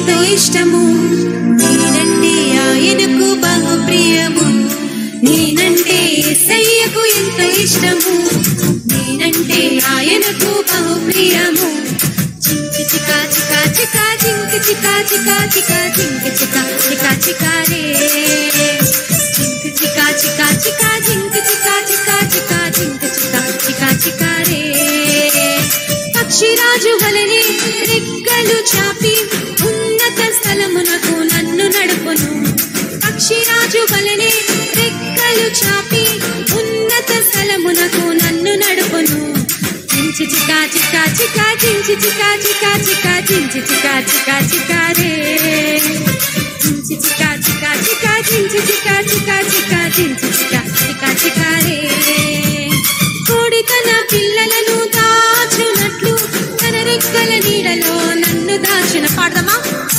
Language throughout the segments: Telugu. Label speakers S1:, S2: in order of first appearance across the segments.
S1: ఎంతో ఇష్టము నేనంటే ఆయనకు బహు ప్రియము నేనంటే ఎస్సయ్యకు ఎంతో ఇష్టము నేనంటే ఆయనకు బహు ప్రియము చింకి చికా చికా చికా చింకి చికా చికా చికా చింకి చికా చికా చికా రే చింకి చికా చికా చికా చింకి చికా చికా చికా చింకి చికా చికా చికా రే పక్షిరాజు వలనే రెక్కలు చాపి ఉన్నత స్థలమునకు నన్ను నడుపును పక్షిరాజు వలనే రెక్కలు చాపి ఉన్నత స్థలమునకు నన్ను నడుపును చించి చికా చికా చికా చించి చికా చికా చికా చించి చికా చికా చికా రే చించి చికా చికా చికా చించి చికా చికా చికా చించి చికా చికా చికా రే కోడి తన పిల్లలను దాచునట్లు తన రెక్కల నీడలో నన్ను దాచిన పాడదమా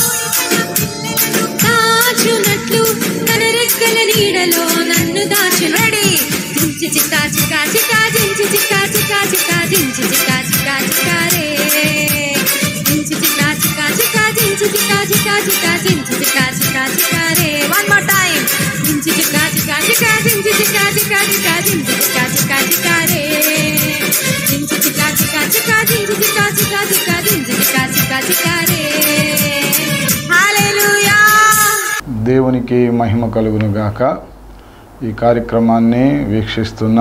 S1: దాచునట్లు తన రెక్కల నీడలో నన్ను దాచును రెడీ చించి చికా చికా చికా చించి చికా చికా చికా చించి చికా చికా చికా రే చించి చికా చికా చికా చించి చికా చికా చికా చించి చికా చికా చికా రే వన్ మోర్ టైం చించి చికా చికా చికా చించి చికా చికా చికా చించి చికా చికా చికా రే చించి చికా చికా చికా చించి చికా చికా చికా చించి చికా చికా చికా రే హల్లెలూయా
S2: దేవునికి మహిమ కలుగును గాక ఈ కార్యక్రమాన్ని వీక్షిస్తున్న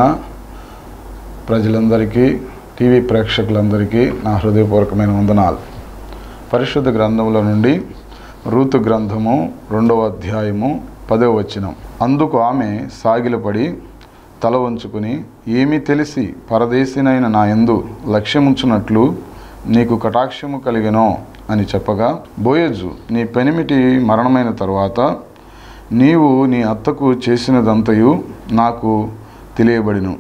S2: ప్రజలందరికీ టీవీ ప్రేక్షకులందరికీ నా హృదయపూర్వకమైన వందనాలు పరిశుద్ధ గ్రంథముల నుండి రూతు గ్రంథము రెండవ అధ్యాయము పదవ వచనం అందుకు ఆమె సాగిలపడి తల వంచుకుని ఏమీ తెలిసి పరదేశినైన నా యందు లక్ష్యముంచున్నట్లు నీకు కటాక్షము కలిగెనో అని చెప్పగా బోయజు నీ పెనిమిటి మరణమైన తరువాత నీవు నీ అత్తకు చేసినదంతయు నాకు తెలియబడిను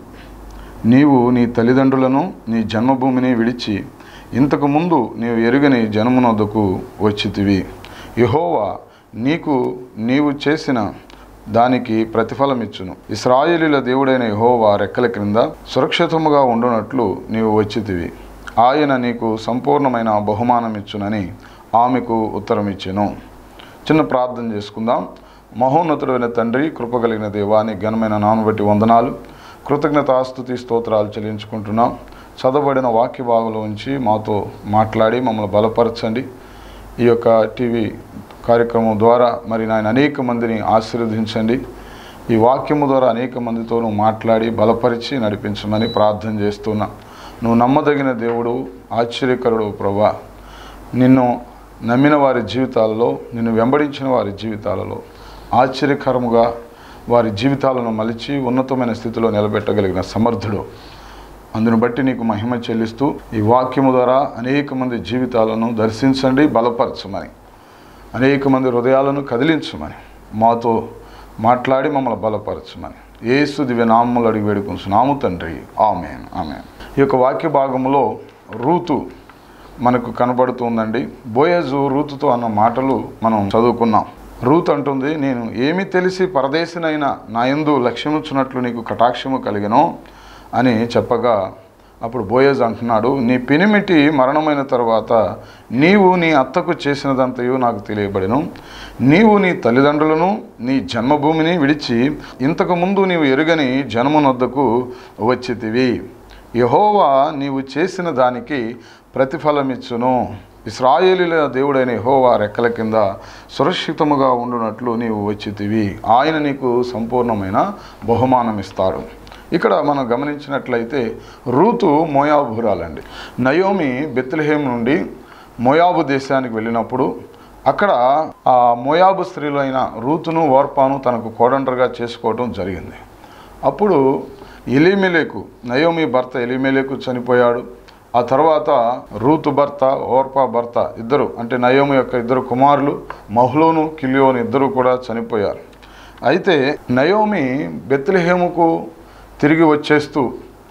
S2: నీవు నీ తల్లిదండ్రులను నీ జన్మభూమిని విడిచి ఇంతకు ముందు నీవు ఎరుగని జన్మనొద్దకు వచ్చితివి యహోవా నీకు నీవు చేసిన దానికి ప్రతిఫలమిచ్చును ఇస్రాయేలీల దేవుడైన యహోవా రెక్కల క్రింద సురక్షితముగా ఉండునట్లు నీవు వచ్చితివి ఆయన నీకు సంపూర్ణమైన బహుమానం ఇచ్చునని ఆమెకు ఉత్తరం ఇచ్చెను చిన్న ప్రార్థన చేసుకుందాం మహోన్నతుడైన తండ్రి కృపగలిగిన దేవాని ఘనమైన నాను బట్టి వందనాలు కృతజ్ఞతాస్తుతి స్తోత్రాలు చెల్లించుకుంటున్నాం చదవబడిన వాక్య భాగంలో ఉంచి మాతో మాట్లాడి మమ్మల్ని బలపరచండి ఈ యొక్క టీవీ కార్యక్రమం ద్వారా మరి నాయన అనేక మందిని ఆశీర్వదించండి ఈ వాక్యము ద్వారా అనేక మందితో నువ్వు మాట్లాడి బలపరిచి నడిపించమని ప్రార్థన చేస్తున్నా నువ్వు నమ్మదగిన దేవుడు ఆశ్చర్యకరుడు ప్రభా నిన్ను నమ్మిన వారి జీవితాలలో నిన్ను వెంబడించిన వారి జీవితాలలో ఆశ్చర్యకరముగా వారి జీవితాలను మలిచి ఉన్నతమైన స్థితిలో నిలబెట్టగలిగిన సమర్థుడు అందును బట్టి నీకు మహిమ చెల్లిస్తూ ఈ వాక్యము ద్వారా అనేక మంది జీవితాలను దర్శించండి బలపరచమని అనేక మంది హృదయాలను కదిలించమని మాతో మాట్లాడి మమ్మల్ని బలపరచమని ఏసు దివ్య నామములు అడిగి వేడుకుంటున్నాము తండ్రి ఆమెన్ ఆమెన్ ఈ యొక్క వాక్య భాగంలో రూతు మనకు కనబడుతుందండి బోయజు రూతుతో అన్న మాటలు మనం చదువుకున్నాం రూత్ అంటుంది నేను ఏమి తెలిసి పరదేశినైనా నా యందు లక్ష్యముచ్చున్నట్లు నీకు కటాక్షము కలిగెనో అని చెప్పగా అప్పుడు బోయజ్ అంటున్నాడు నీ పినిమిటి మరణమైన తర్వాత నీవు నీ అత్తకు చేసినదంతయు నాకు తెలియబడెను నీవు నీ తల్లిదండ్రులను నీ జన్మభూమిని విడిచి ఇంతకు ముందు నీవు ఎరుగని జన్మనొద్దకు వచ్చితివి యహోవా నీవు చేసిన దానికి ప్రతిఫలమిచ్చును ఇస్రాయేలీల దేవుడైన యహోవా రెక్కల కింద సురక్షితముగా ఉండునట్లు నీవు వచ్చితివి ఆయన నీకు సంపూర్ణమైన బహుమానం ఇస్తాడు ఇక్కడ మనం గమనించినట్లయితే రూతు మోయాబురాలండి నయోమి బెత్లహేం నుండి మోయాబు దేశానికి వెళ్ళినప్పుడు అక్కడ ఆ మోయాబు స్త్రీలైన రూతును ఓర్పాను తనకు కోడండ్రగా చేసుకోవడం జరిగింది అప్పుడు ఎలిమెలేకు నయోమి భర్త ఎలిమెలేకు చనిపోయాడు ఆ తర్వాత రూతు భర్త ఓర్పా భర్త ఇద్దరు అంటే నయోమి యొక్క ఇద్దరు కుమారులు మహ్లోను కిలియోను ఇద్దరు కూడా చనిపోయారు అయితే నయోమి బెత్లహేముకు తిరిగి వచ్చేస్తూ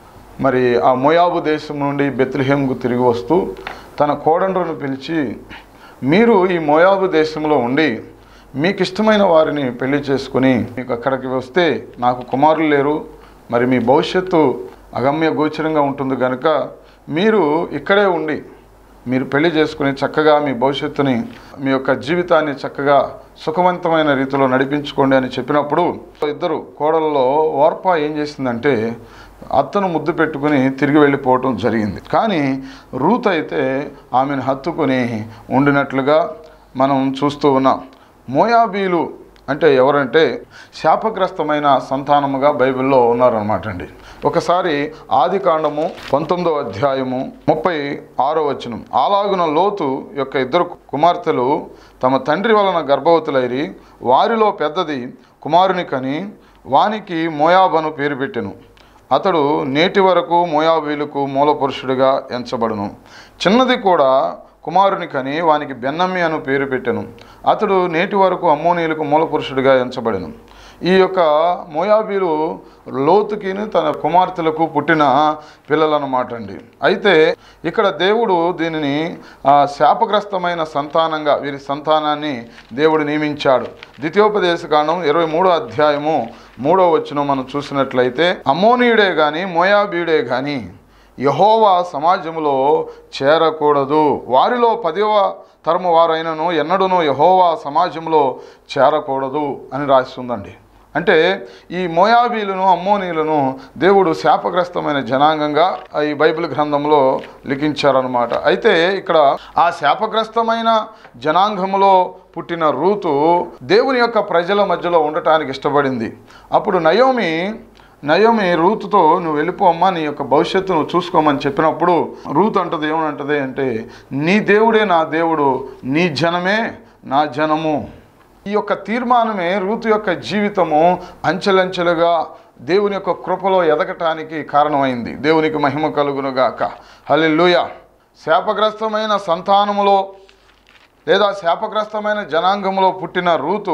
S2: మరి ఆ మోయాబు దేశం నుండి బెత్లహేముకు తిరిగి వస్తూ తన కోడండ్రును పిలిచి మీరు ఈ మోయాబు దేశంలో ఉండి మీకు ఇష్టమైన వారిని పెళ్లి చేసుకుని మీకు అక్కడికి వస్తే నాకు కుమారులు లేరు మరి మీ భవిష్యత్తు అగమ్య గోచరంగా ఉంటుంది కనుక మీరు ఇక్కడే ఉండి మీరు పెళ్లి చేసుకుని చక్కగా మీ భవిష్యత్తుని మీ యొక్క జీవితాన్ని చక్కగా సుఖవంతమైన రీతిలో నడిపించుకోండి అని చెప్పినప్పుడు ఇద్దరు కోడలలో ఓర్ప ఏం చేసిందంటే అత్తను ముద్దు పెట్టుకుని తిరిగి వెళ్ళిపోవటం జరిగింది కానీ రూత్ అయితే ఆమెను హత్తుకొని ఉండినట్లుగా మనం చూస్తూ ఉన్నాం మోయాబీలు అంటే ఎవరంటే శాపగ్రస్తమైన సంతానముగా బైబిల్లో ఉన్నారనమాట అండి ఒకసారి ఆది కాండము పంతొమ్మిదో అధ్యాయము ముప్పై ఆరో వచనం అలాగున లోతు యొక్క ఇద్దరు కుమార్తెలు తమ తండ్రి వలన గర్భవతులైరి వారిలో పెద్దది కుమారుని కని వానికి మోయాబను పేరు పెట్టెను అతడు నేటి వరకు మోయాబీలకు మూలపురుషుడిగా ఎంచబడును చిన్నది కూడా కుమారుని కని వానికి బెన్నమ్మి అను పేరు పెట్టెను అతడు నేటి వరకు అమ్మోనీయులకు మూలపురుషుడిగా ఎంచబడెను ఈ యొక్క మోయాబీలు లోతుకిని తన కుమార్తెలకు పుట్టిన పిల్లలన్నమాట అండి అయితే ఇక్కడ దేవుడు దీనిని ఆ, శాపగ్రస్తమైన సంతానంగా వీరి సంతానాన్ని దేవుడు నియమించాడు ద్వితీయోపదేశ కాండం ఇరవై మూడో అధ్యాయము మూడో వచ్చిన మనం చూసినట్లయితే అమ్మోనీయుడే కానీ మోయాబీయుడే కానీ యహోవా సమాజంలో చేరకూడదు వారిలో పదివ తరము వారైనను ఎన్నడూనూ యహోవా సమాజంలో చేరకూడదు అని రాస్తుందండి అంటే ఈ మోయాబీలను అమ్మోనీలను దేవుడు శాపగ్రస్తమైన జనాంగంగా ఈ బైబిల్ గ్రంథంలో లిఖించారనమాట అయితే ఇక్కడ ఆ శాపగ్రస్తమైన జనాంగంలో పుట్టిన రూతు దేవుని యొక్క ప్రజల మధ్యలో ఉండటానికి ఇష్టపడింది అప్పుడు నయోమి నయోమి రూతుతో నువ్వు వెళ్ళిపోమ్మా నీ యొక్క భవిష్యత్తు నువ్వు చూసుకోమని చెప్పినప్పుడు రూత్ అంటది ఏమనంటది అంటే నీ దేవుడే నా దేవుడు నీ జనమే నా జనము ఈ యొక్క తీర్మానమే రూతు యొక్క జీవితము అంచెలంచెలుగా దేవుని యొక్క కృపలో ఎదగటానికి కారణమైంది దేవునికి మహిమ కలుగునుగాక హల్లెలూయ శాపగ్రస్తమైన సంతానములో లేదా శాపగ్రస్తమైన జనాంగంలో పుట్టిన రూతు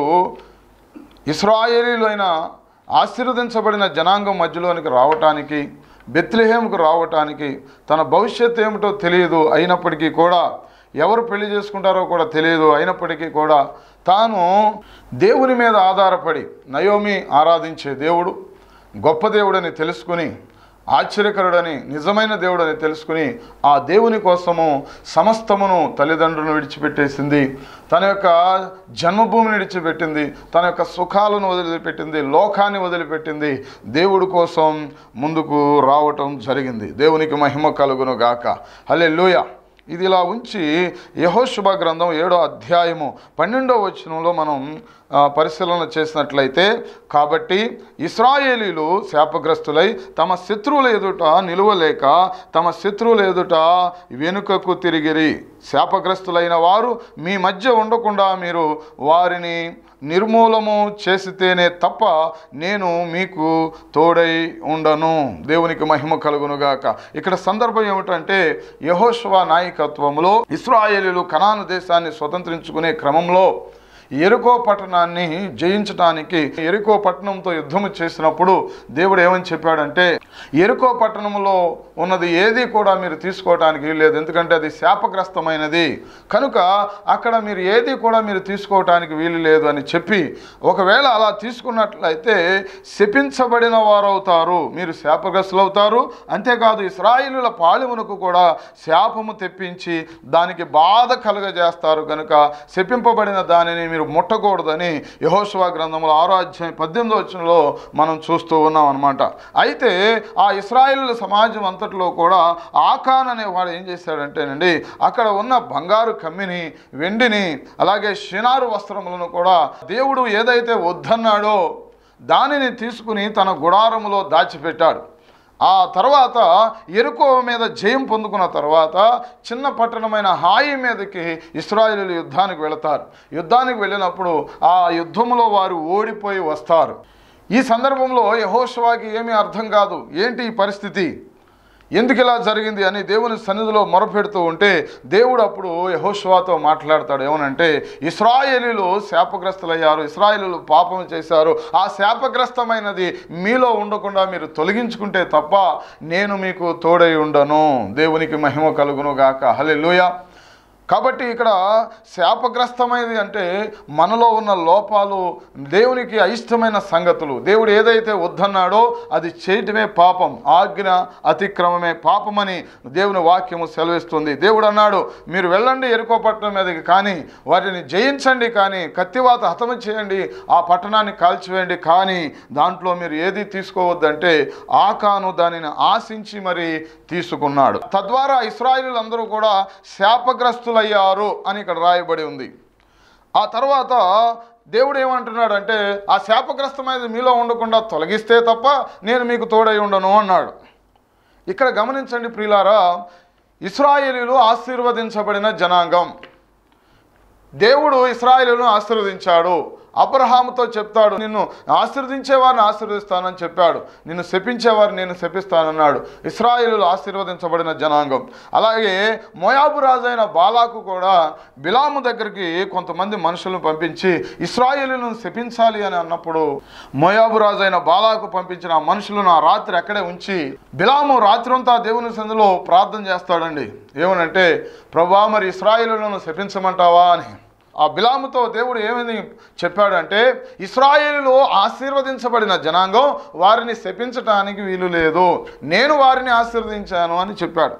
S2: ఇస్రాయేలీలైన ఆశీర్వదించబడిన జనాంగం మధ్యలోనికి రావటానికి బెత్లెహేముకు రావటానికి తన భవిష్యత్తు ఏమిటో తెలియదు అయినప్పటికీ కూడా ఎవరు పెళ్లి చేసుకుంటారో కూడా తెలియదు అయినప్పటికీ కూడా తాను దేవుని మీద ఆధారపడి నయోమి ఆరాధించే దేవుడు గొప్ప దేవుడని తెలుసుకుని ఆశ్చర్యకరుడని నిజమైన దేవుడని తెలుసుకుని ఆ దేవుని కోసము సమస్తమును తల్లిదండ్రులను విడిచిపెట్టేసింది తన యొక్క జన్మభూమిని విడిచిపెట్టింది తన యొక్క సుఖాలను వదిలిపెట్టింది లోకాన్ని వదిలిపెట్టింది దేవుడి కోసం ముందుకు రావటం జరిగింది దేవునికి మహిమ కలుగును గాక హలే ఇది ఇలా ఉంచి యహోశుభ గ్రంథం ఏడో అధ్యాయము పన్నెండో వచనంలో మనం ఆ, పరిశీలన చేసినట్లయితే కాబట్టి ఇస్రాయేలీలు శాపగ్రస్తులై తమ శత్రువుల ఎదుట నిలువలేక తమ శత్రువుల ఎదుట వెనుకకు తిరిగిరి శాపగ్రస్తులైన వారు మీ మధ్య ఉండకుండా మీరు వారిని నిర్మూలము చేసితేనే తప్ప నేను మీకు తోడై ఉండను దేవునికి మహిమ కలుగునుగాక ఇక్కడ సందర్భం ఏమిటంటే యహోశివ నాయకత్వంలో ఇస్రాయేలీలు కనాను దేశాన్ని స్వతంత్రించుకునే క్రమంలో ఎరుకో పట్టణాన్ని జయించడానికి ఎరుకో పట్టణంతో యుద్ధము చేసినప్పుడు దేవుడు ఏమని చెప్పాడంటే ఎరుకో పట్టణంలో ఉన్నది ఏది కూడా మీరు తీసుకోవటానికి లేదు ఎందుకంటే అది శాపగ్రస్తమైనది కనుక అక్కడ మీరు ఏది కూడా మీరు తీసుకోవటానికి వీలు లేదు అని చెప్పి ఒకవేళ అలా తీసుకున్నట్లయితే శపించబడిన వారు అవుతారు మీరు శాపగ్రస్తులు అవుతారు అంతేకాదు ఇస్రాయిలుల పాళెమునకు కూడా శాపము తెప్పించి దానికి బాధ కలుగజేస్తారు కనుక శపింపబడిన దానిని మీరు ముట్టకూడదని యహోశివ గ్రంథంలో ఆరో అధ్యాయం పద్దెనిమిదో వచనంలో మనం చూస్తూ ఉన్నాం అనమాట అయితే ఆ ఇస్రాయిల్ సమాజం అంతట్లో కూడా ఆకాన్ అనేవాడు ఏం చేశాడంటేనండి అక్కడ ఉన్న బంగారు కమ్మిని వెండిని అలాగే షినారు వస్త్రములను కూడా దేవుడు ఏదైతే వద్దన్నాడో దానిని తీసుకుని తన గుడారములో దాచిపెట్టాడు ఆ తర్వాత ఎరుకో మీద జయం పొందుకున్న తర్వాత చిన్న పట్టణమైన హాయి మీదకి ఇస్రాయేలీలు యుద్ధానికి వెళతారు యుద్ధానికి వెళ్ళినప్పుడు ఆ యుద్ధంలో వారు ఓడిపోయి వస్తారు ఈ సందర్భంలో యహోషవాకి ఏమీ అర్థం కాదు ఏంటి ఈ పరిస్థితి ఎందుకు ఇలా జరిగింది అని దేవుని సన్నిధిలో మొరపెడుతూ ఉంటే దేవుడు అప్పుడు యహోషువాతో మాట్లాడతాడు ఏమనంటే ఇస్రాయేలీలు శాపగ్రస్తులయ్యారు ఇస్రాయేలీలు పాపం చేశారు ఆ శాపగ్రస్తమైనది మీలో ఉండకుండా మీరు తొలగించుకుంటే తప్ప నేను మీకు తోడై ఉండను దేవునికి మహిమ కలుగును గాక హలే కాబట్టి ఇక్కడ శాపగ్రస్తమైనది అంటే మనలో ఉన్న లోపాలు దేవునికి అయిష్టమైన సంగతులు దేవుడు ఏదైతే వద్దన్నాడో అది చేయటమే పాపం ఆజ్ఞ అతిక్రమమే పాపమని దేవుని వాక్యము సెలవిస్తుంది దేవుడు అన్నాడు మీరు వెళ్ళండి ఎరుకో పట్టణం మీదకి కానీ వాటిని జయించండి కానీ కత్తివాత హతము చేయండి ఆ పట్టణాన్ని కాల్చివేయండి కానీ దాంట్లో మీరు ఏది తీసుకోవద్దంటే ఆకాను దానిని ఆశించి మరి తీసుకున్నాడు తద్వారా ఇస్రాయిలులందరూ కూడా శాపగ్రస్తులయ్యారు అని ఇక్కడ రాయబడి ఉంది ఆ తర్వాత దేవుడు ఏమంటున్నాడంటే ఆ శాపగ్రస్తమైనది మీలో ఉండకుండా తొలగిస్తే తప్ప నేను మీకు తోడై ఉండను అన్నాడు ఇక్కడ గమనించండి ప్రియులారా ఇస్రాయేలీలు ఆశీర్వదించబడిన జనాంగం దేవుడు ఇస్రాయేలును ఆశీర్వదించాడు అబ్రహాముతో చెప్తాడు నిన్ను ఆశీర్వదించేవారిని ఆశీర్వదిస్తానని చెప్పాడు నిన్ను శపించేవారిని నేను శపిస్తానన్నాడు ఇస్రాయేలులు ఆశీర్వదించబడిన జనాంగం అలాగే మోయాబు రాజైన బాలాకు కూడా బిలాము దగ్గరికి కొంతమంది మనుషులను పంపించి ఇస్రాయేలులను శపించాలి అని అన్నప్పుడు మోయాబు రాజైన బాలాకు పంపించిన ఆ మనుషులను ఆ రాత్రి అక్కడే ఉంచి బిలాము రాత్రంతా దేవుని సందులో ప్రార్థన చేస్తాడండి ఏమనంటే ప్రభా మరి ఇస్రాయేలులను శపించమంటావా అని ఆ బిలాముతో దేవుడు ఏమని చెప్పాడంటే ఇస్రాయేలులో ఆశీర్వదించబడిన జనాంగం వారిని శపించటానికి వీలు లేదు నేను వారిని ఆశీర్వదించాను అని చెప్పాడు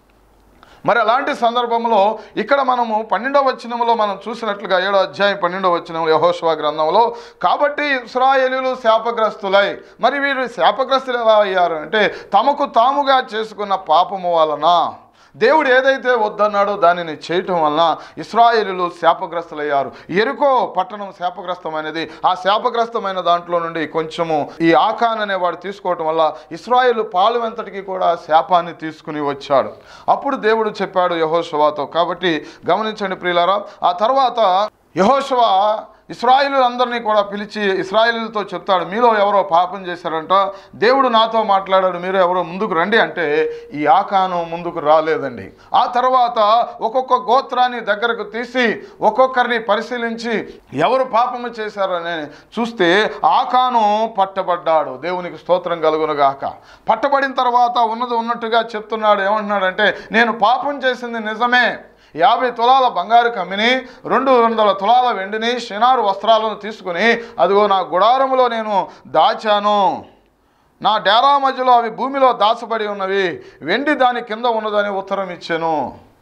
S2: మరి అలాంటి సందర్భంలో ఇక్కడ మనము పన్నెండవ వచనంలో మనం చూసినట్లుగా ఏడో అధ్యాయం పన్నెండవ వచనంలో యహోశివ గ్రంథంలో కాబట్టి ఇస్రాయేలీలు శాపగ్రస్తులై మరి వీరు శాపగ్రస్తులు ఎలా అయ్యారు అంటే తమకు తాముగా చేసుకున్న పాపము వలన దేవుడు ఏదైతే వద్దన్నాడో దానిని చేయటం వలన ఇస్రాయేలీలు శాపగ్రస్తులయ్యారు ఎరుకో పట్టణం శాపగ్రస్తమైనది ఆ శాపగ్రస్తమైన దాంట్లో నుండి కొంచెము ఈ ఆకాన్ అనేవాడు తీసుకోవటం వల్ల ఇస్రాయేలు పాలు వెంతటికి కూడా శాపాన్ని తీసుకుని వచ్చాడు అప్పుడు దేవుడు చెప్పాడు యహోశవాతో కాబట్టి గమనించండి ప్రియులారా ఆ తర్వాత యహోశవ ఇస్రాయిలులందరినీ కూడా పిలిచి ఇస్రాయిలుతో చెప్తాడు మీలో ఎవరో పాపం చేశారంట దేవుడు నాతో మాట్లాడాడు మీరు ఎవరో ముందుకు రండి అంటే ఈ ఆకాను ముందుకు రాలేదండి ఆ తర్వాత ఒక్కొక్క గోత్రాన్ని దగ్గరకు తీసి ఒక్కొక్కరిని పరిశీలించి ఎవరు పాపము చేశారని చూస్తే ఆకాను పట్టబడ్డాడు దేవునికి స్తోత్రం కలుగునుగాక పట్టబడిన తర్వాత ఉన్నది ఉన్నట్టుగా చెప్తున్నాడు ఏమంటున్నాడంటే నేను పాపం చేసింది నిజమే యాభై తులాల బంగారు కమ్మిని రెండు వందల తులాల వెండిని షినారు వస్త్రాలను తీసుకుని అదిగో నా గుడారములో నేను దాచాను నా డేరా మధ్యలో అవి భూమిలో దాచబడి ఉన్నవి వెండి దాని కింద ఉన్నదని ఉత్తరం ఇచ్చాను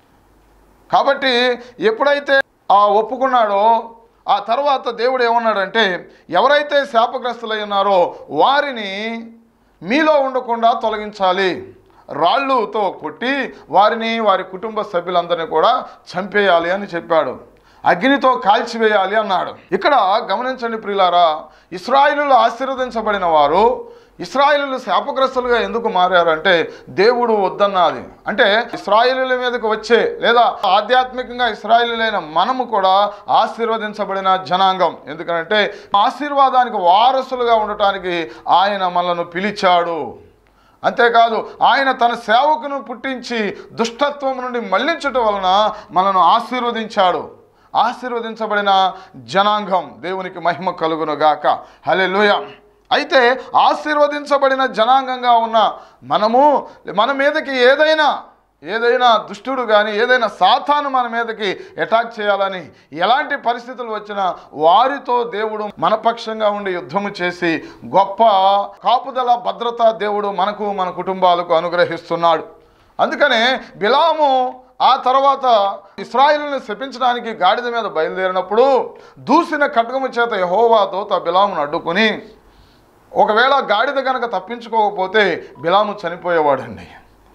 S2: కాబట్టి ఎప్పుడైతే ఆ ఒప్పుకున్నాడో ఆ తర్వాత దేవుడు ఏమన్నాడంటే ఎవరైతే శాపగ్రస్తులై ఉన్నారో వారిని మీలో ఉండకుండా తొలగించాలి రాళ్ళుతో కొట్టి వారిని వారి కుటుంబ సభ్యులందరినీ కూడా చంపేయాలి అని చెప్పాడు అగ్నితో కాల్చివేయాలి అన్నాడు ఇక్కడ గమనించండి ప్రియులారా ఇస్రాయిలు ఆశీర్వదించబడిన వారు ఇస్రాయిలు శాపగ్రస్తులుగా ఎందుకు మారారంటే దేవుడు వద్దన్నది అంటే ఇస్రాయిలుల మీదకి వచ్చే లేదా ఆధ్యాత్మికంగా ఇస్రాయిలులైన మనము కూడా ఆశీర్వదించబడిన జనాంగం ఎందుకంటే ఆశీర్వాదానికి వారసులుగా ఉండటానికి ఆయన మనల్ని పిలిచాడు అంతేకాదు ఆయన తన సేవకును పుట్టించి దుష్టత్వం నుండి మళ్లించటం వలన మనను ఆశీర్వదించాడు ఆశీర్వదించబడిన జనాంగం దేవునికి మహిమ కలుగును గాక హలే అయితే ఆశీర్వదించబడిన జనాంగంగా ఉన్న మనము మన మీదకి ఏదైనా ఏదైనా దుష్టుడు కానీ ఏదైనా సాతాను మన మీదకి అటాక్ చేయాలని ఎలాంటి పరిస్థితులు వచ్చినా వారితో దేవుడు మన పక్షంగా ఉండి యుద్ధము చేసి గొప్ప కాపుదల భద్రత దేవుడు మనకు మన కుటుంబాలకు అనుగ్రహిస్తున్నాడు అందుకనే బిలాము ఆ తర్వాత ఇస్రాయిల్ని శపించడానికి గాడిద మీద బయలుదేరినప్పుడు దూసిన ఖడ్గము చేత యహోవా దూత బిలామును అడ్డుకుని ఒకవేళ గాడిద కనుక తప్పించుకోకపోతే బిలాము చనిపోయేవాడండి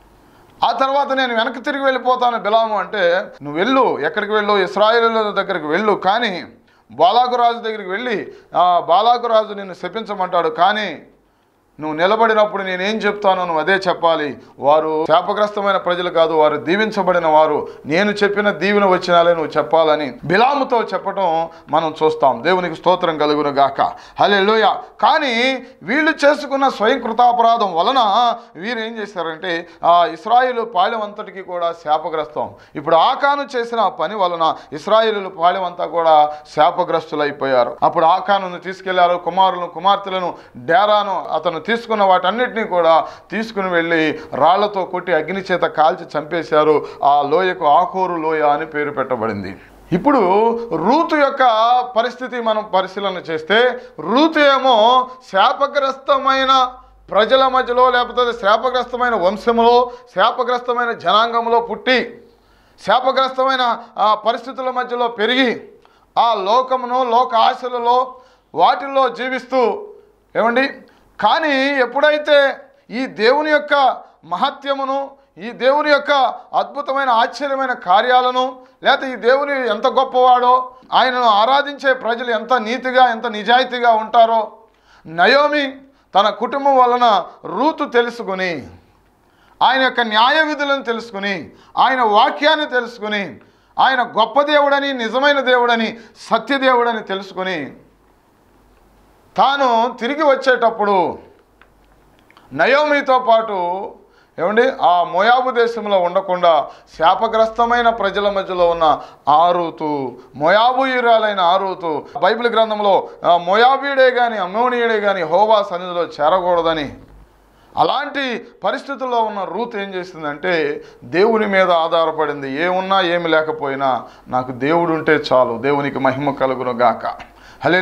S2: ఆ తర్వాత నేను వెనక్కి తిరిగి వెళ్ళిపోతాను బిలాము అంటే నువ్వు వెళ్ళు ఎక్కడికి వెళ్ళు ఇస్రాయేలుల దగ్గరికి వెళ్ళు కానీ బాలాకు రాజు దగ్గరికి వెళ్ళి ఆ బాలాకు రాజు నిన్ను శపించమంటాడు కానీ నువ్వు నిలబడినప్పుడు నేనేం చెప్తానో నువ్వు అదే చెప్పాలి వారు శాపగ్రస్తమైన ప్రజలు కాదు వారు దీవించబడిన వారు నేను చెప్పిన దీవెన వచ్చినాలే నువ్వు చెప్పాలని బిలాముతో చెప్పటం మనం చూస్తాం దేవునికి స్తోత్రం కలుగును గాక హలే కానీ వీళ్ళు చేసుకున్న స్వయం కృతాపరాధం వలన వీరు ఏం చేశారంటే ఆ ఇస్రాయిలు పాలెం అంతటికి కూడా శాపగ్రస్తం ఇప్పుడు ఆకాను చేసిన ఆ పని వలన ఇస్రాయిలు పాలెం అంతా కూడా శాపగ్రస్తులైపోయారు అప్పుడు ఆకాను తీసుకెళ్లారు కుమారులను కుమార్తెలను డేరాను అతను తీసుకున్న వాటన్నిటినీ కూడా తీసుకుని వెళ్ళి రాళ్లతో కొట్టి అగ్ని చేత కాల్చి చంపేశారు ఆ లోయకు ఆకోరు లోయ అని పేరు పెట్టబడింది ఇప్పుడు రూతు యొక్క పరిస్థితి మనం పరిశీలన చేస్తే రూతు ఏమో శాపగ్రస్తమైన ప్రజల మధ్యలో లేకపోతే శాపగ్రస్తమైన వంశంలో శాపగ్రస్తమైన జనాంగంలో పుట్టి శాపగ్రస్తమైన ఆ పరిస్థితుల మధ్యలో పెరిగి ఆ లోకమును లోక ఆశలలో వాటిల్లో జీవిస్తూ ఏమండి కానీ ఎప్పుడైతే ఈ దేవుని యొక్క మహత్యమును ఈ దేవుని యొక్క అద్భుతమైన ఆశ్చర్యమైన కార్యాలను లేకపోతే ఈ దేవుని ఎంత గొప్పవాడో ఆయనను ఆరాధించే ప్రజలు ఎంత నీతిగా ఎంత నిజాయితీగా ఉంటారో నయోమి తన కుటుంబం వలన రూతు తెలుసుకుని ఆయన యొక్క న్యాయ విధులను తెలుసుకుని ఆయన వాక్యాన్ని తెలుసుకుని ఆయన గొప్ప దేవుడని నిజమైన దేవుడని సత్యదేవుడని తెలుసుకుని తాను తిరిగి వచ్చేటప్పుడు నయోమితో పాటు ఏమండి ఆ మోయాబు దేశంలో ఉండకుండా శాపగ్రస్తమైన ప్రజల మధ్యలో ఉన్న ఆరూతు మోయాబుయురాలైన ఆరూతు బైబిల్ గ్రంథంలో ఆ, మోయాబీయుడే కానీ అమ్మోనియుడే కానీ హోవా సన్నిధిలో చేరకూడదని అలాంటి పరిస్థితుల్లో ఉన్న రూత్ ఏం చేసిందంటే దేవుని మీద ఆధారపడింది ఏమున్నా ఏమి లేకపోయినా నాకు దేవుడు ఉంటే చాలు దేవునికి మహిమ కలుగును గాక హలే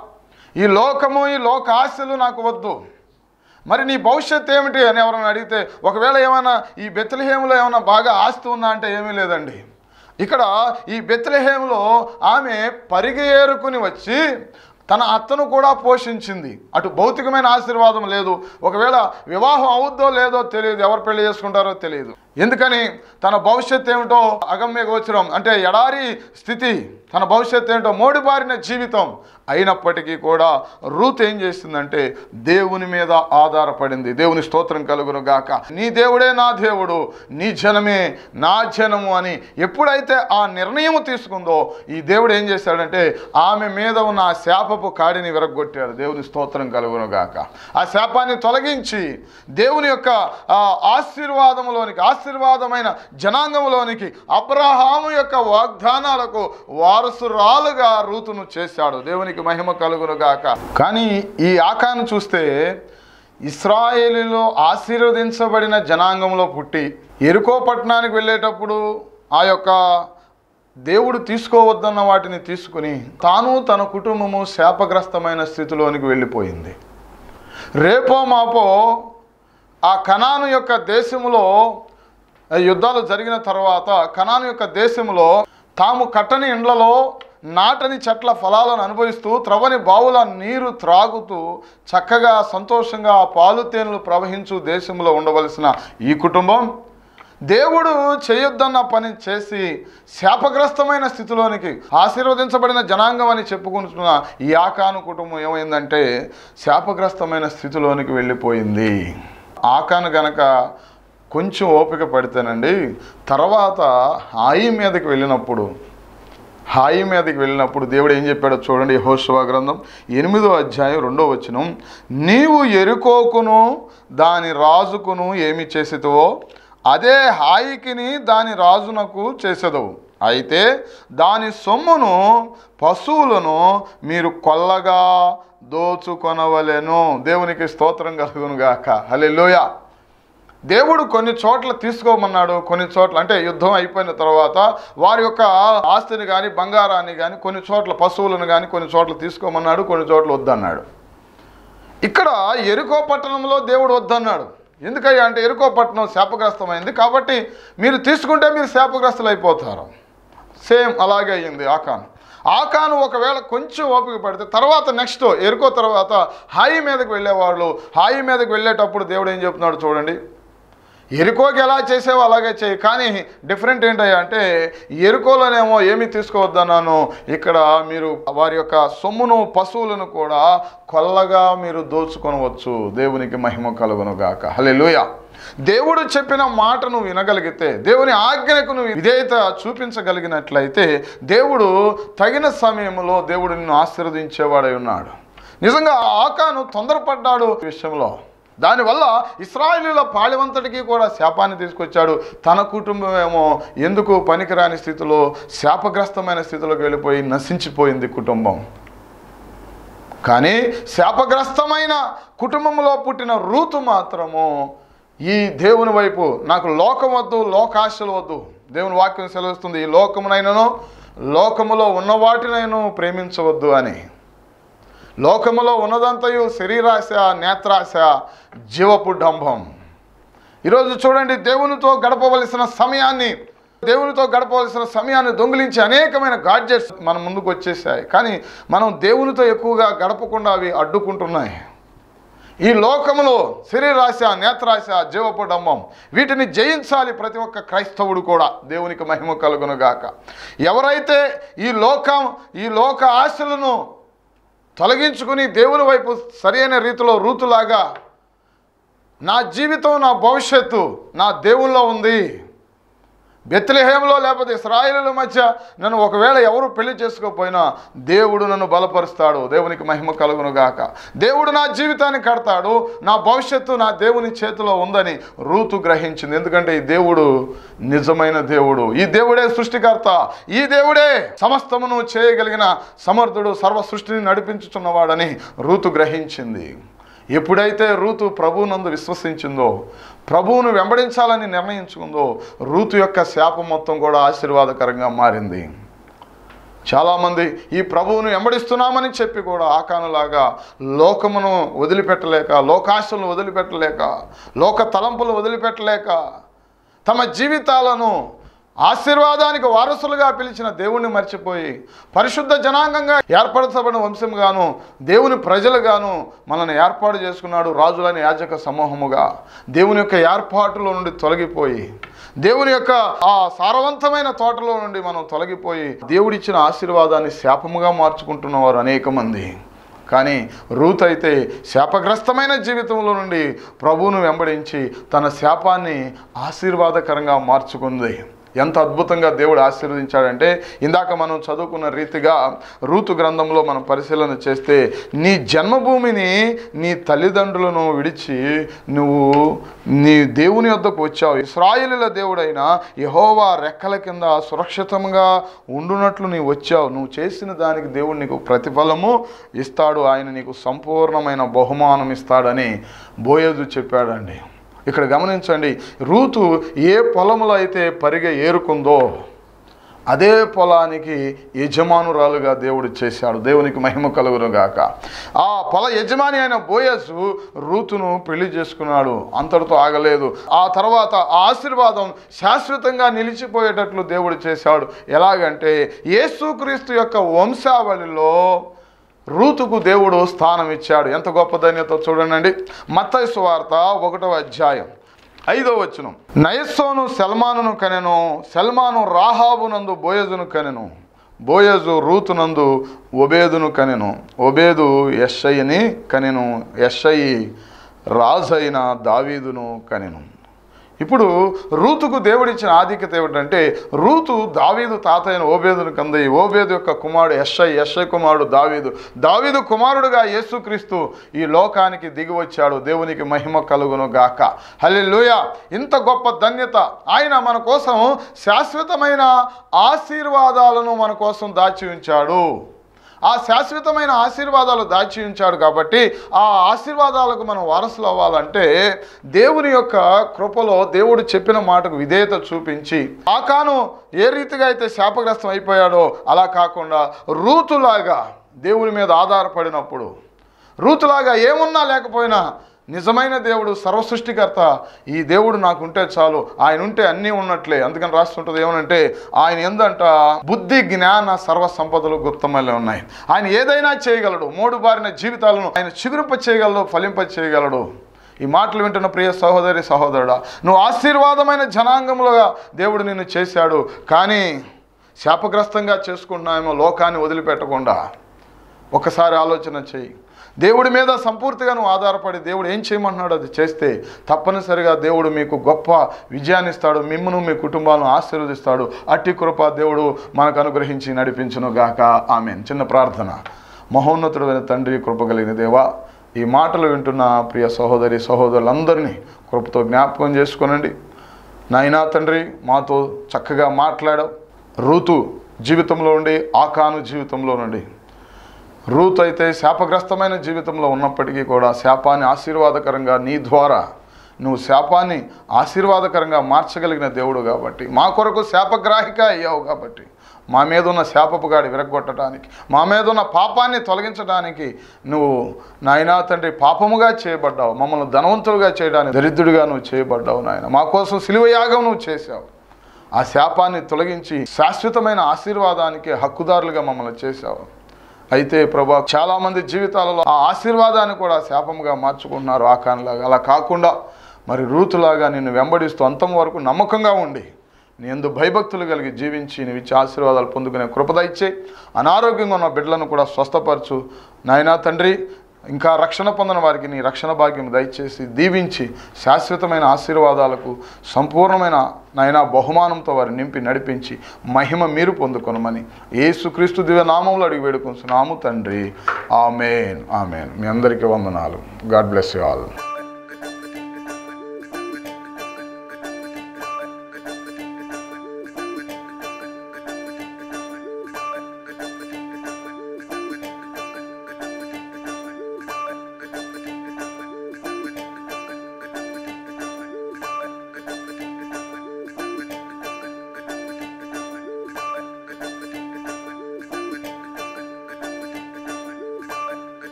S2: ఈ లోకము ఈ లోక ఆశలు నాకు వద్దు మరి నీ భవిష్యత్తు ఏమిటి అని ఎవరైనా అడిగితే ఒకవేళ ఏమైనా ఈ బెత్లహేములో ఏమైనా బాగా ఆస్తి ఉందా అంటే ఏమీ లేదండి ఇక్కడ ఈ బెత్లహేములో ఆమె పరిగేరుకుని వచ్చి తన అత్తను కూడా పోషించింది అటు భౌతికమైన ఆశీర్వాదం లేదు ఒకవేళ వివాహం అవుద్దో లేదో తెలియదు ఎవరు పెళ్లి చేసుకుంటారో తెలియదు ఎందుకని తన భవిష్యత్తు ఏమిటో అగమ్య గోచరం అంటే ఎడారి స్థితి తన భవిష్యత్తు ఏంటో మోడిబారిన జీవితం అయినప్పటికీ కూడా రూత్ ఏం చేసిందంటే దేవుని మీద ఆధారపడింది దేవుని స్తోత్రం కలుగును గాక నీ దేవుడే నా దేవుడు నీ జనమే నా జనము అని ఎప్పుడైతే ఆ నిర్ణయం తీసుకుందో ఈ దేవుడు ఏం చేశాడంటే ఆమె మీద ఉన్న ఆ శాపపు కాడిని విరగొట్టాడు దేవుని స్తోత్రం కలుగును గాక ఆ శాపాన్ని తొలగించి దేవుని యొక్క ఆ ఆశీర్వాదములోనికి ఆశీర్వాదమైన జనాంగంలోనికి అబ్రహాము యొక్క వాగ్దానాలకు వారసురాలుగా రూతును చేశాడు దేవునికి మహిమ కలుగును గాక కానీ ఈ ఆకాను చూస్తే ఇస్రాయేలీలో ఆశీర్వదించబడిన జనాంగంలో పుట్టి ఎరుకో పట్టణానికి వెళ్ళేటప్పుడు ఆ యొక్క దేవుడు తీసుకోవద్దన్న వాటిని తీసుకుని తాను తన కుటుంబము శాపగ్రస్తమైన స్థితిలోనికి వెళ్ళిపోయింది రేపో మాపో ఆ కనాను యొక్క దేశములో యుద్ధాలు జరిగిన తర్వాత కనాను యొక్క దేశములో తాము కట్టని ఇండ్లలో నాటని చెట్ల ఫలాలను అనుభవిస్తూ త్రవని బావుల నీరు త్రాగుతూ చక్కగా సంతోషంగా ఆ పాలు తేనెలు ప్రవహించు దేశంలో ఉండవలసిన ఈ కుటుంబం దేవుడు చేయొద్దన్న పని చేసి శాపగ్రస్తమైన స్థితిలోనికి ఆశీర్వదించబడిన జనాంగం అని చెప్పుకుంటున్న ఈ ఆకాను కుటుంబం ఏమైందంటే శాపగ్రస్తమైన స్థితిలోనికి వెళ్ళిపోయింది ఆకాను గనక కొంచెం ఓపిక పడితేనండి తర్వాత హాయి మీదకి వెళ్ళినప్పుడు హాయి మీదకి వెళ్ళినప్పుడు దేవుడు ఏం చెప్పాడో చూడండి హోషవా గ్రంథం ఎనిమిదో అధ్యాయం రెండో వచనం నీవు ఎరుకోకును దాని రాజుకును ఏమి చేసేదో అదే హాయికిని దాని రాజునకు చేసేదవు అయితే దాని సొమ్మును పశువులను మీరు కొల్లగా దోచుకొనవలెను దేవునికి స్తోత్రం కలుగును గాక హల్లెలూయా దేవుడు కొన్ని చోట్ల తీసుకోమన్నాడు కొన్ని చోట్ల అంటే యుద్ధం అయిపోయిన తర్వాత వారి యొక్క ఆస్తిని కానీ బంగారాన్ని కానీ కొన్ని చోట్ల పశువులను కానీ కొన్ని చోట్ల తీసుకోమన్నాడు కొన్ని చోట్ల వద్దన్నాడు ఇక్కడ ఎరుకో పట్టణంలో దేవుడు వద్దన్నాడు ఎందుకయ్యా అంటే ఎరుకో పట్టణం శాపగ్రస్తమైంది కాబట్టి మీరు తీసుకుంటే మీరు శాపగ్రస్తులు అయిపోతారు సేమ్ అలాగే అయ్యింది ఆకాను ఆకాను ఒకవేళ కొంచెం ఓపిక పడితే తర్వాత నెక్స్ట్ ఎరుకో తర్వాత హాయి మీదకి వెళ్ళేవాళ్ళు హాయి మీదకి వెళ్ళేటప్పుడు దేవుడు ఏం చెప్తున్నాడు చూడండి ఎరుకోకి ఎలా చేసేవో అలాగే చేయి కానీ డిఫరెంట్ ఏంటయ్యా అంటే ఎరుకోలోనేమో ఏమి తీసుకోవద్దన్నాను ఇక్కడ మీరు వారి యొక్క సొమ్మును పశువులను కూడా కొల్లగా మీరు దోచుకొనవచ్చు దేవునికి మహిమ కలుగును గాక హల్లెలూయా దేవుడు చెప్పిన మాట నువ్వు వినగలిగితే దేవుని ఆజ్ఞకు నువ్వు విధేయత చూపించగలిగినట్లయితే దేవుడు తగిన సమయంలో దేవుడు నిన్ను ఆశీర్వదించేవాడై ఉన్నాడు నిజంగా ఆకాను తొందరపడ్డాడు ఈ విషయంలో దానివల్ల ఇస్రాయేలీల పాళెవంతటికి కూడా శాపాన్ని తీసుకొచ్చాడు తన కుటుంబం ఏమో ఎందుకు పనికిరాని స్థితిలో శాపగ్రస్తమైన స్థితిలోకి వెళ్ళిపోయి నశించిపోయింది కుటుంబం కానీ శాపగ్రస్తమైన కుటుంబంలో పుట్టిన రూతు మాత్రము ఈ దేవుని వైపు నాకు లోకం వద్దు లోకాశలు వద్దు దేవుని వాక్యం సెలవుస్తుంది ఈ లోకమునైనను లోకములో ఉన్న వాటినైనా ప్రేమించవద్దు అని లోకములో ఉన్నదంతయు శరీరాశ నేత్రాశ జీవపు డంభం ఈరోజు చూడండి దేవునితో గడపవలసిన సమయాన్ని దేవునితో గడపవలసిన సమయాన్ని దొంగిలించి అనేకమైన గాడ్జెట్స్ మన ముందుకు వచ్చేసాయి కానీ మనం దేవునితో ఎక్కువగా గడపకుండా అవి అడ్డుకుంటున్నాయి ఈ లోకములో శరీరాశ నేత్రాశ జీవపు డంబం వీటిని జయించాలి ప్రతి ఒక్క క్రైస్తవుడు కూడా దేవునికి మహిమ కలుగునుగాక ఎవరైతే ఈ లోకం ఈ లోక ఆశలను తొలగించుకుని దేవుని వైపు సరైన రీతిలో రూతులాగా నా జీవితం నా భవిష్యత్తు నా దేవుల్లో ఉంది బెత్లెహేంలో లేకపోతే ఇస్రాయిల మధ్య నన్ను ఒకవేళ ఎవరు పెళ్లి చేసుకోకపోయినా దేవుడు నన్ను బలపరుస్తాడు దేవునికి మహిమ కలుగును గాక దేవుడు నా జీవితాన్ని కడతాడు నా భవిష్యత్తు నా దేవుని చేతిలో ఉందని రూతు గ్రహించింది ఎందుకంటే ఈ దేవుడు నిజమైన దేవుడు ఈ దేవుడే సృష్టికర్త ఈ దేవుడే సమస్తమును చేయగలిగిన సమర్థుడు సర్వ సృష్టిని నడిపించుచున్నవాడని రూతు గ్రహించింది ఎప్పుడైతే రూతు ప్రభువునందు విశ్వసించిందో ప్రభువును వెంబడించాలని నిర్ణయించుకుందో రూతు యొక్క శాపం మొత్తం కూడా ఆశీర్వాదకరంగా మారింది చాలామంది ఈ ప్రభువును వెంబడిస్తున్నామని చెప్పి కూడా ఆకానులాగా లోకమును వదిలిపెట్టలేక లోకాశలను వదిలిపెట్టలేక లోక తలంపులు వదిలిపెట్టలేక తమ జీవితాలను ఆశీర్వాదానికి వారసులుగా పిలిచిన దేవుణ్ణి మర్చిపోయి పరిశుద్ధ జనాంగంగా ఏర్పరచబడిన వంశంగాను దేవుని ప్రజలుగాను మనల్ని ఏర్పాటు చేసుకున్నాడు రాజులని యాజక సమూహముగా దేవుని యొక్క ఏర్పాటులో నుండి తొలగిపోయి దేవుని యొక్క ఆ సారవంతమైన తోటలో నుండి మనం తొలగిపోయి దేవుడిచ్చిన ఆశీర్వాదాన్ని శాపముగా మార్చుకుంటున్నవారు అనేక మంది కానీ రూత్ అయితే శాపగ్రస్తమైన జీవితంలో నుండి ప్రభువును వెంబడించి తన శాపాన్ని ఆశీర్వాదకరంగా మార్చుకుంది ఎంత అద్భుతంగా దేవుడు ఆశీర్వదించాడంటే ఇందాక మనం చదువుకున్న రీతిగా రూతు గ్రంథంలో మనం పరిశీలన చేస్తే నీ జన్మభూమిని నీ తల్లిదండ్రులను విడిచి నువ్వు నీ దేవుని వద్దకు వచ్చావు ఇస్రాయిలుల దేవుడైన యహోవా రెక్కల కింద సురక్షితంగా ఉండునట్లు నీవు వచ్చావు నువ్వు చేసిన దానికి దేవుడు నీకు ప్రతిఫలము ఇస్తాడు ఆయన నీకు సంపూర్ణమైన బహుమానం ఇస్తాడని బోయజు చెప్పాడండి ఇక్కడ గమనించండి రూతు ఏ పొలంలో అయితే పరిగె ఏరుకుందో అదే పొలానికి యజమానురాలుగా దేవుడు చేశాడు దేవునికి మహిమ కలుగును గాక ఆ పొల యజమాని అయిన బోయసు రూతును పెళ్లి చేసుకున్నాడు అంతటితో ఆగలేదు ఆ తర్వాత ఆ ఆశీర్వాదం శాశ్వతంగా నిలిచిపోయేటట్లు దేవుడు చేశాడు ఎలాగంటే యేసుక్రీస్తు యొక్క వంశావళిలో రూతుకు దేవుడు స్థానం ఇచ్చాడు ఎంత గొప్ప ధన్యత చూడండి మత్తయి సువార్త ఒకటవ అధ్యాయం ఐదో వచనం నయస్సోను సల్మానును కనెను సల్మాను రాహాబునందు బోయజును కనెను బోయజు రూతునందు ఒబేదును కనెను ఒబేదు యశ్ఐని కనెను యశ్ఐ రాజైన దావీదును కనెను ఇప్పుడు రూతుకు దేవుడిచ్చిన ఆధిక్యత ఏమిటంటే రూతు దావీదు తాతయ్యను ఓబేదును కంది ఓబేదు యొక్క కుమారుడు యశ్ఐ యశ్ఐ కుమారుడు దావీదు దావీదు కుమారుడుగా యేసుక్రీస్తు ఈ లోకానికి దిగి వచ్చాడు దేవునికి మహిమ కలుగును గాక హల్లెలూయ ఇంత గొప్ప ధన్యత ఆయన మన కోసం శాశ్వతమైన ఆశీర్వాదాలను మన కోసం దాచి ఉంచాడు ఆ శాశ్వతమైన ఆశీర్వాదాలు దాచి ఉంచాడు కాబట్టి ఆ ఆశీర్వాదాలకు మనం వారసులు అవ్వాలంటే దేవుని యొక్క కృపలో దేవుడు చెప్పిన మాటకు విధేయత చూపించి ఆకాను ఏ రీతిగా అయితే శాపగ్రస్తం అయిపోయాడో అలా కాకుండా రూతులాగా దేవుని మీద ఆధారపడినప్పుడు రూతులాగా ఏమున్నా లేకపోయినా నిజమైన దేవుడు సర్వసృష్టికర్త ఈ దేవుడు నాకు ఉంటే చాలు ఆయన ఉంటే అన్నీ ఉన్నట్లే అందుకని రాస్తుంటుంది ఏమనంటే ఆయన ఏందంట బుద్ధి జ్ఞాన సర్వ సంపదలు గుప్తమల్లే ఉన్నాయి ఆయన ఏదైనా చేయగలడు మూడు బారిన జీవితాలను ఆయన చిగురింప చేయగలడు ఫలింప చేయగలడు ఈ మాటలు వింటున్న ప్రియ సహోదరి సహోదరుడా నువ్వు ఆశీర్వాదమైన జనాంగములుగా దేవుడు నిన్ను చేశాడు కానీ శాపగ్రస్తంగా చేసుకుంటున్నామేమో లోకాన్ని వదిలిపెట్టకుండా ఒకసారి ఆలోచన చేయి దేవుడి మీద సంపూర్తిగా నువ్వు ఆధారపడి దేవుడు ఏం చేయమంటున్నాడో అది చేస్తే తప్పనిసరిగా దేవుడు మీకు గొప్ప విజయాన్ని ఇస్తాడు మిమ్మను మీ కుటుంబాలను ఆశీర్వదిస్తాడు అట్టి కృప దేవుడు మనకు అనుగ్రహించి నడిపించును గాక ఆమె చిన్న ప్రార్థన మహోన్నతుడైన తండ్రి కృప కలిగిన దేవా ఈ మాటలు వింటున్న ప్రియ సహోదరి సహోదరులందరినీ కృపతో జ్ఞాపకం చేసుకోనండి నాయనా తండ్రి మాతో చక్కగా మాట్లాడావు ఋతు జీవితంలో నుండి ఆకాను జీవితంలో నుండి రూత్ అయితే శాపగ్రస్తమైన జీవితంలో ఉన్నప్పటికీ కూడా శాపాన్ని ఆశీర్వాదకరంగా నీ ద్వారా నువ్వు శాపాన్ని ఆశీర్వాదకరంగా మార్చగలిగిన దేవుడు కాబట్టి మా కొరకు శాపగ్రాహిక అయ్యావు కాబట్టి మా మీద ఉన్న శాపపు గాడి విరగొట్టడానికి మా మీద ఉన్న పాపాన్ని తొలగించడానికి నువ్వు నాయనా తండ్రి పాపముగా చేయబడ్డావు మమ్మల్ని ధనవంతులుగా చేయడానికి దరిద్రుడిగా నువ్వు చేయబడ్డావు నాయన మా కోసం సిలువ యాగం నువ్వు చేశావు ఆ శాపాన్ని తొలగించి శాశ్వతమైన ఆశీర్వాదానికి హక్కుదారులుగా మమ్మల్ని చేశావు అయితే ప్రభా చాలామంది జీవితాలలో ఆ ఆశీర్వాదాన్ని కూడా శాపముగా మార్చుకుంటున్నారు ఆకాన్లాగా అలా కాకుండా మరి రూతులాగా నిన్ను వెంబడిస్తూ అంతం వరకు నమ్మకంగా ఉండి నీ ఎందు భయభక్తులు కలిగి జీవించి నీవు ఇచ్చే ఆశీర్వాదాలు పొందుకునే కృపద ఇచ్చే అనారోగ్యంగా ఉన్న బిడ్డలను కూడా స్వస్థపరచు నాయనా తండ్రి ఇంకా రక్షణ పొందిన వారికి నీ రక్షణ భాగ్యం దయచేసి దీవించి శాశ్వతమైన ఆశీర్వాదాలకు సంపూర్ణమైన నాయనా బహుమానంతో వారిని నింపి నడిపించి మహిమ మీరు పొందుకొనమని యేసుక్రీస్తు దివ్య నామంలో అడిగి వేడుకొంచున్నాము తండ్రి ఆమెన్ ఆమెన్ మీ అందరికీ వందనాలు గాడ్ బ్లెస్ యూ ఆల్